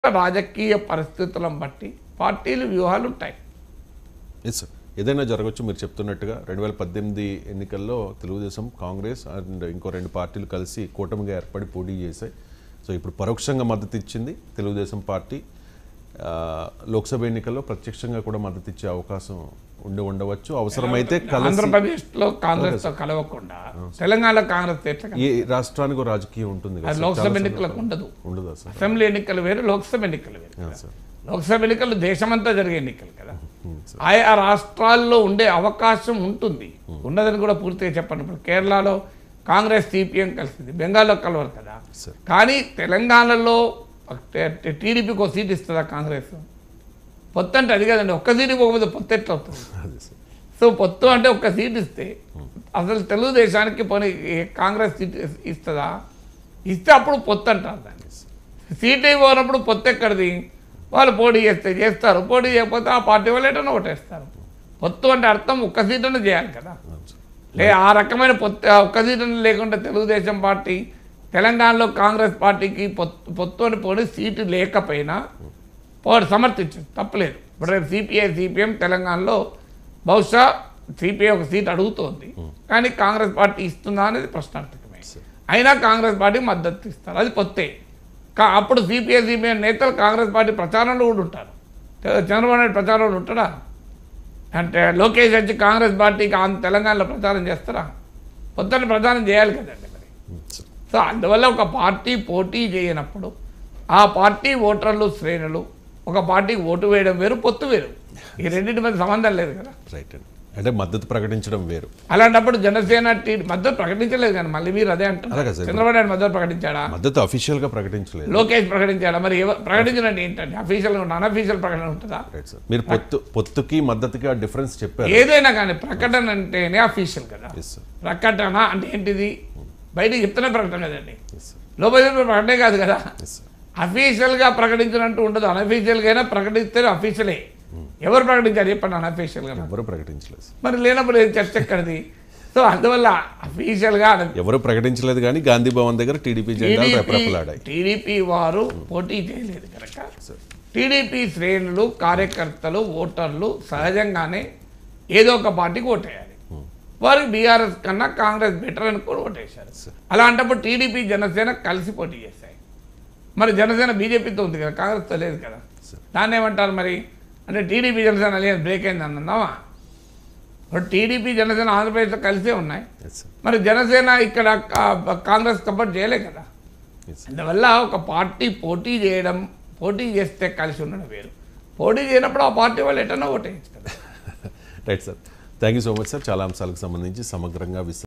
రాజకీయ పరిస్థితులను బట్టి పార్టీలు వ్యూహాలు ఉంటాయి ఎస్ సార్ ఏదైనా జరగవచ్చు మీరు చెప్తున్నట్టుగా రెండు వేల పద్దెనిమిది ఎన్నికల్లో తెలుగుదేశం కాంగ్రెస్ అండ్ ఇంకో రెండు పార్టీలు కలిసి కూటమిగా ఏర్పడి పోటీ చేశాయి సో ఇప్పుడు పరోక్షంగా మద్దతు ఇచ్చింది తెలుగుదేశం పార్టీ ఆ, లోక్సభ ఎన్నికల్లో ప్రత్యక్షంగా కూడా మద్దతు ఇచ్చే అవకాశం ఉండి ఉండవచ్చు అవసరమైతే కలిసి ఆంధ్రప్రదేశ్ లో కాంగ్రెస్ తో కలవకుండా తెలంగాణలో కాంగ్రెస్ ఎట్లా కలవదు? ఏ రాష్ట్రానికి రాజకీయం ఉంటుంది కదా అది సార్? లోక్సభ చాలా ఎన్నికలకు ఉండదు ఉండదా సార్ అసెంబ్లీ ఎన్నికలు వేరు లోక్సభ ఎన్నికలు వేరు ఆ, సార్ లోక్సభ ఎన్నికలు దేశమంతా జరిగే ఎన్నికలు కదా ఉమ్, సార్ ఆయా రాష్ట్రాల్లో ఉండే అవకాశం ఉంటుంది ఉన్నదని కూడా పూర్తిగా చెప్పండి ఇప్పుడు కేరళలో కాంగ్రెస్ సిపిఎం కలిసింది బెంగాల్లో కలవరు కదా సార్ కానీ తెలంగాణలో టీడీపీకి ఒక సీట్ ఇస్తుందా కాంగ్రెస్ పొత్తు అంటే అది కదండి ఒక్క సీటు పోకపోతే పొత్తు ఎట్లా అవుతుంది అదే సార్ సో పొత్తు అంటే ఒక్క సీట్ ఇస్తే అసలు తెలుగుదేశానికి పోనీ ఏ కాంగ్రెస్ సీట్ ఇస్తుందా ఇస్తే అప్పుడు పొత్తు అంటారు దాన్ని సీట్ ఇవ్వనప్పుడు పొత్తు ఎక్కడిది వాళ్ళు పోటీ చేస్తే చేస్తారు పోటీ చేయకపోతే ఆ పార్టీ వాళ్ళు ఎటన్నా ఓటేస్తారు పొత్తు అంటే అర్థం ఒక్క సీట్ అన్న చేయాలి కదా అవును సార్ లే ఆ రకమైన పొత్తు ఆ ఒక్క సీట్ అన్న లేకుండా తెలుగుదేశం పార్టీ తెలంగాణలో కాంగ్రెస్ పార్టీకి పొత్తు పొత్తు అని పోనీ సీటు లేకపోయినా పోటీ సమర్థించదు తప్పలేదు ఇప్పుడు రేపు సిపిఐ సిపిఎం తెలంగాణలో బహుశా సిపిఐ ఒక సీట్ అడుగుతోంది కానీ కాంగ్రెస్ పార్టీ ఇస్తుందా అనేది ప్రశ్నార్థకమే అయినా కాంగ్రెస్ పార్టీ మద్దతు ఇస్తారు అది పొత్తే కా అప్పుడు సిపిఐ సిపిఎం నేతలు కాంగ్రెస్ పార్టీ ప్రచారంలో కూడా ఉంటారు తె- చంద్రబాబు నాయుడు ప్రచారంలో ఉంటాడా అంటే లోకేష్ వచ్చి కాంగ్రెస్ పార్టీకి ఆంధ్ర తెలంగాణలో ప్రచారం చేస్తారా పొద్దున్న ప్రచారం చేయాలి కదండి మరి ఉమ్, సార్ సో అందువల్ల ఒక పార్టీ పోటీ చేయనప్పుడు ఆ పార్టీ ఓటర్లు శ్రేణులు ఒక పార్టీకి ఓటు వేయడం వేరు పొత్తు వేరు ఈ రెండింటి మధ్య సంబంధం లేదు కదా రైట్ అండి అంటే మద్దతు ప్రకటించడం వేరు అలాంటప్పుడు జనసేన టీ మద్దతు ప్రకటించలేదు కానీ మళ్ళీ మీరు అదే అంటారు అలాగే సార్. చంద్రబాబు నాయుడు మద్దతు ప్రకటించాడా మద్దతు అఫీషియల్ గా ప్రకటించలేదు లోకేష్ ప్రకటించాడా మరి ఎవరు ప్రకటించడం ఏంటండి అఫీషియల్ అన్అఫీషియల్ ప్రకటన ఉంటుందా రైట్ సార్ మీరు పొత్తు పొత్తుకి మద్దతుకి ఆ డిఫరెన్స్ చెప్పారు ఏదైనా కానీ ప్రకటన అంటేనే అఫీషియల్ కదా ఎస్ సార్ ప్రకటన అంటే ఏంటిది బయటికి చెప్తూనే ప్రకటన కదండి ఎస్ సార్ లోపల చెప్పిన ప్రకటనే కాదు కదా ఎస్ సార్ అఫీషియల్గా ప్రకటించినట్టు ఉండదు అనఫీషియల్గా అయినా ప్రకటిస్తే అఫీషియలే ఎవరు ప్రకటించారు చెప్పండి అనఫీషియల్గా ఎవరు ప్రకటించలేదు సార్ మరి లేనప్పుడు ఏది చర్చ ఎక్కడిది సో అందువల్ల అఫీషియల్గా ఎవరు ప్రకటించలేదు కానీ గాంధీ భవన్ దగ్గర టీడీపీ జెండాలు రెపరెపలాడాయి టీడీపీ వారు పోటీ చేయలేదు కనుక సార్ టీడీపీ శ్రేణులు కార్యకర్తలు ఓటర్లు సహజంగానే ఏదో ఒక పార్టీకి ఓటేయాలి వారికి బీఆర్ఎస్ కన్నా కాంగ్రెస్ బెటర్ అనుకుని ఓటేశారు సార్. అలాంటప్పుడు టీడీపీ జనసేన కలిసి పోటీ చేశాయి మరి జనసేన బీజేపీతో ఉంది కదా కాంగ్రెస్తో లేదు కదా సార్. దాన్ని ఏమంటారు మరి అంటే టీడీపీ జనసేన అలియన్స్ బ్రేక్ అయింది అన్నావా ఇప్పుడు టీడీపీ జనసేన ఆంధ్రప్రదేశ్లో కలిసే ఉన్నాయి ఎస్ సార్ మరి జనసేన ఇక్కడ కా- కాంగ్రెస్ సపోర్ట్ చేయలే కదా ఎస్ అందువల్ల ఒక పార్టీ పోటీ చేయడం పోటీ చేస్తే కలిసి ఉండడం వేరు పోటీ చేయనప్పుడు ఆ పార్టీ వాళ్ళు ఎటన్నా ఓటేయచ్చు కదా right sir thank you so much sir చాలా అంశాలకు సంబంధించి సమగ్రంగా విశ్లేషణ